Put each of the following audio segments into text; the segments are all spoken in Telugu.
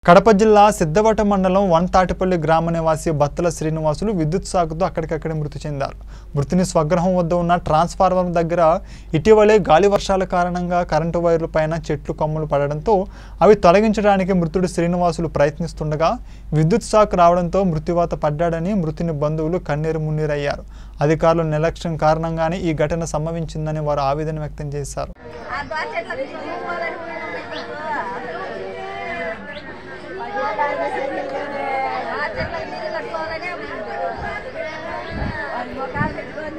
కడప జిల్లా సిద్ధవట మండలం వన్తాటిపల్లి గ్రామ నివాసి బత్తల శ్రీనివాసులు విద్యుత్ షాకుతో అక్కడికక్కడే మృతి చెందారు మృతిని స్వగృహం వద్ద ఉన్న ట్రాన్స్ఫార్మర్ దగ్గర ఇటీవలే గాలి వర్షాల కారణంగా కరెంటు వైర్ల పైన చెట్లు కొమ్మలు పడడంతో అవి తొలగించడానికి మృతుడు శ్రీనివాసులు ప్రయత్నిస్తుండగా విద్యుత్ షాక్ రావడంతో మృత్యువాత పడ్డాడని మృతిని బంధువులు కన్నీరు మున్నీరయ్యారు అధికారుల నిర్లక్ష్యం కారణంగానే ఈ ఘటన సంభవించిందని వారు ఆవేదన వ్యక్తం చేశారు ఆ దోశ ఎట్లా తీసుకోవాలని ఆ చెట్ల నీళ్ళు కట్టుకోవాలని వాళ్ళు మొఖాలు పెట్టుకొని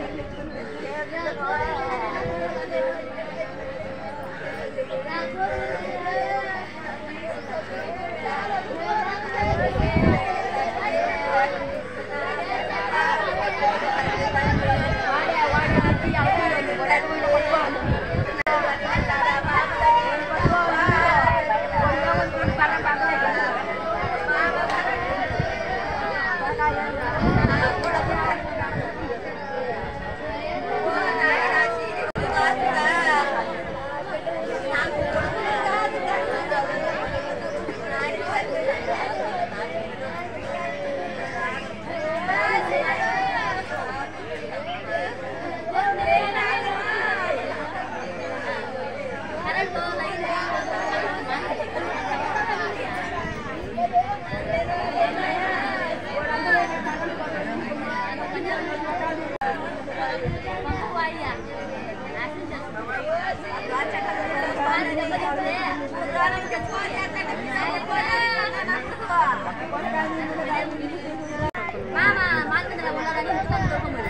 మామ మాన్మిదల ఉండాలని ఇంటికి దొరకమని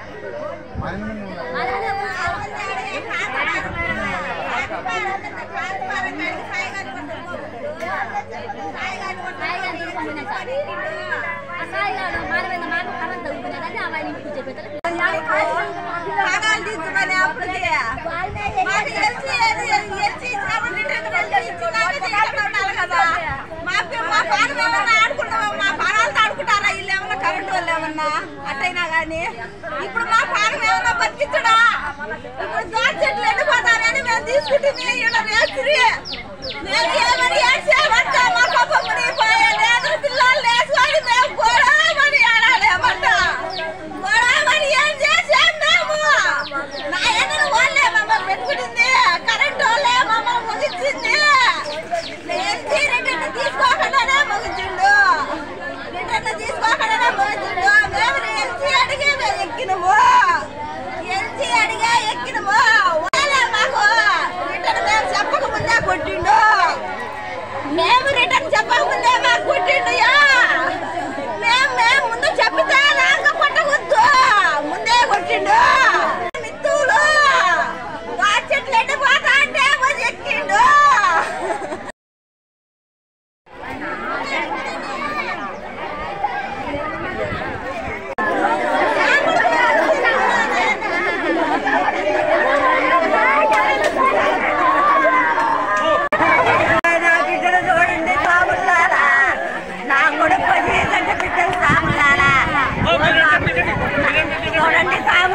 అట్టయినా గానీ ఇప్పుడు మా పానం ఏమన్నా బతికించడా ఇప్పుడు దోశ చెట్లు ఎండిపోతారని మేము తీసుకుంటుంది ఈడ మేస్త్రి మేము ఏమని ఏడ్చామంట మా పాప మునిగిపోయే లేదు పిల్లలు లేచుకొని మేము గొడవమని ఏడాలేమంట గొడవమని ఏం చేసాం మేము నా ఎన్నను వాళ్ళే మమ్మల్ని పెట్టుకుంటుంది కరెంట్ వాళ్ళే మమ్మల్ని ముగించింది ఏంటి రిటర్న్ తీసుకోకుండానే ముగించిండు రిటర్న్ తీసుకోకుండానే ముగించిండు మేము ఎల్చి అడిగి మేము ఎక్కినము ఎల్చి అడిగా ఎక్కినము వాళ్ళే మాకు రిటర్న్ మేము చెప్పక ముందే కొట్టిండు మేము రిటర్న్ చెప్పక ముందే మాకు కొట్టిండు యా మేము మేము ముందు చెప్పితే నాక కొట్టకూడదు ముందే కొట్టిండు మిత్తులు గా చెట్లు ఎండిపోతా అంటే వచ్చి ఎక్కిండు నా బిడ్డను చూడండి సాములారా నా కొడుకు పదిహేను బిడ్డలు సాములారా చూడండి సాము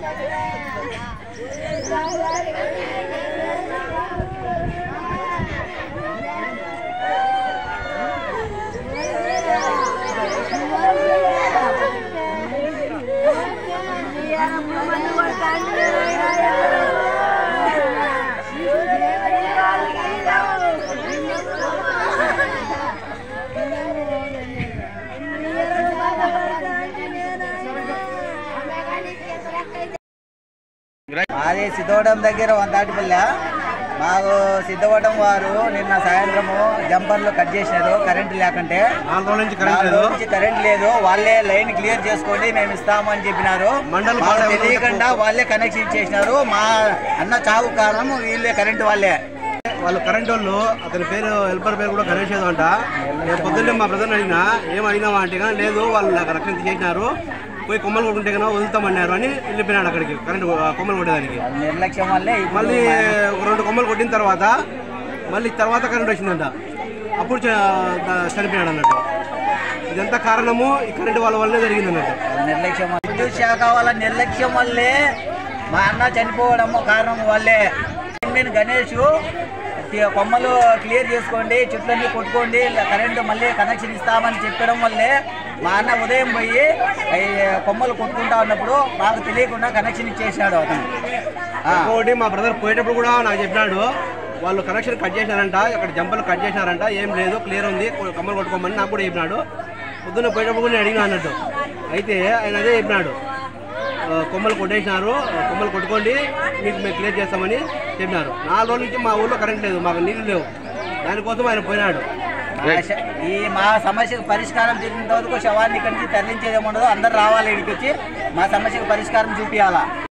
మాది సిద్ధవటం దగ్గర వంతాటిపల్లె మాకు సిద్ధవటం వారు నిన్న సాయంత్రము జంపర్లు కట్ చేసినారు కరెంట్ లేకుంటే నాలుగు రోజుల నుంచి కరెంట్ నాలుగు లేదు రోజుల నుంచి కరెంట్ లేదు వాళ్ళే లైన్ క్లియర్ చేసుకోండి మేము ఇస్తామని చెప్పినారు మండల మాకు పాలెం తెలియకుండా వాళ్ళే కనెక్షన్ ఇచ్చేసినారు మా అన్న చావు కారణం వీళ్ళే కరెంట్ వాళ్ళే వాళ్ళు కరెంట్ వాళ్ళు అతని పేరు హెల్పర్ పేరు కూడా గణేష్ ఏదో అంట నేను పొద్దున్నే మా బ్రదర్ అడిగినా ఏం అడిగినావా అంటే కానీ లేదు వాళ్ళు నాకు రక్షణ చేసినారు పోయి కొమ్మలు కొట్టుంటే కన్నా వదులుతామన్నారు అని వెళ్ళిపోయినాడు అక్కడికి కరెంట్ కొమ్మలు కొట్టేదానికి వాళ్ళ నిర్లక్ష్యం వల్లే ఇప్పుడు మళ్ళీ మా- ఒక రెండు కొమ్మలు కొట్టిన తర్వాత మళ్ళీ తర్వాత కరెంట్ వచ్చిందంట అప్పుడు చ- ద- చనిపోయాడు అన్నట్టు ఇదంతా కారణము ఈ కరెంట్ వాళ్ళ వల్లే జరిగింది అన్నట్టు నిర్లక్ష్యం వల్ల- విద్యుత్ శాఖ వాళ్ళ నిర్లక్ష్యం వల్లే మా అన్న చనిపోవడము కారణం వల్లే నేను గణేష్ తి- కొమ్మలు క్లియర్ చేసుకోండి చెట్లన్నీ కొట్టుకోండి ఇలా కరెంటు మళ్ళీ కనెక్షన్ ఇస్తామని చెప్పడం వల్లే మా అన్న ఉదయం పోయి ఈ కొమ్మలు కొట్టుకుంటా ఉన్నప్పుడు మాకు తెలియకుండా కనెక్షన్ ఇచ్చేసాడు అతను ఆ. ఇంకోటి మా బ్రదర్ పోయేటప్పుడు కూడా నాకు చెప్పినాడు వాళ్ళు కనెక్షన్ కట్ చేశారంట అక్కడ జంపలు కట్ చేశారంట ఏం లేదు క్లియర్ ఉంది కొ- కమ్మలు కొట్టుకోమని నాకు కూడా చెప్పినాడు పొద్దున్న పోయేటప్పుడు కూడా నేను అడిగినా అన్నట్టు అయితే ఆయన అదే చెప్పినాడు ఆ, కొమ్మలు కొట్టేసినారు ఆ, కొమ్మలు కొట్టుకోండి మీకు మేము క్లియర్ చేస్తామని చెప్పినారు నాలుగు రోజుల నుంచి మా ఊళ్ళో కరెంట్ లేదు మాకు నీళ్ళు లేవు దానికోసం ఆయన పోయినాడు మా శ- ఈ మా సమస్యకు పరిష్కారం జరిగినంత వరకు శవాన్ని ఇక్కడి నుంచి తరలించేది ఉండదు అందరు రావాలి ఇక్కడికి వచ్చి మా సమస్యకు పరిష్కారం చూపించాలా